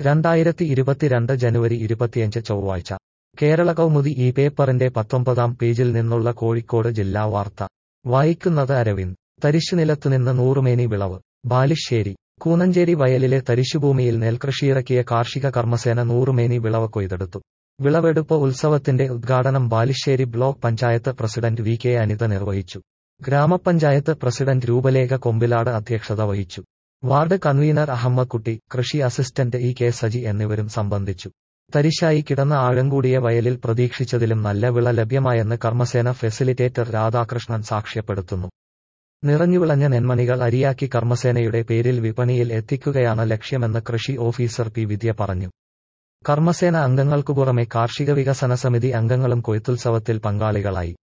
രണ്ടായിരത്തി ഇരുപത്തിരണ്ട് ജനുവരി ഇരുപത്തിയഞ്ച് ചൊവ്വാഴ്ച കേരള കൗമുദി ഈ പേപ്പറിന്റെ പത്തൊമ്പതാം പേജിൽ നിന്നുള്ള കോഴിക്കോട് ജില്ലാ വാർത്ത വായിക്കുന്നത് അരവിന്ദ് തരിശുനിലത്തുനിന്ന് നൂറുമേനി വിളവ് ബാലുശ്ശേരി കൂനഞ്ചേരി വയലിലെ തരിശുഭൂമിയിൽ നെൽകൃഷിയിറക്കിയ കാർഷിക കർമ്മസേന നൂറുമേനി വിളവ് കൊയ്തെടുത്തു വിളവെടുപ്പ് ഉത്സവത്തിന്റെ ഉദ്ഘാടനം Balussery block panchayat president V K Anitha നിർവഹിച്ചു ഗ്രാമപഞ്ചായത്ത് പ്രസിഡന്റ് രൂപലേഖ കൊമ്പിലാട് അധ്യക്ഷത വഹിച്ചു വാർഡ് കൺവീനർ അഹമ്മക്കുട്ടി കൃഷി അസിസ്റ്റന്റ് ഇ കെ സജി എന്നിവരും സംബന്ധിച്ചു തരിശായി കിടന്ന ആഴംകൂടിയ വയലിൽ പ്രതീക്ഷിച്ചതിലും നല്ല വിള ലഭ്യമായെന്ന് കർമ്മസേന ഫെസിലിറ്റേറ്റർ രാധാകൃഷ്ണൻ സാക്ഷ്യപ്പെടുത്തുന്നു നിറഞ്ഞുവിളഞ്ഞ നെന്മണികൾ അരിയാക്കി കർമ്മസേനയുടെ പേരിൽ വിപണിയിൽ എത്തിക്കുകയാണ് ലക്ഷ്യമെന്ന് കൃഷി ഓഫീസർ പി വിദ്യ പറഞ്ഞു കർമ്മസേന അംഗങ്ങൾക്കു പുറമെ കാർഷിക വികസന സമിതി അംഗങ്ങളും കൊയ്ത്തുത്സവത്തിൽ പങ്കാളികളായി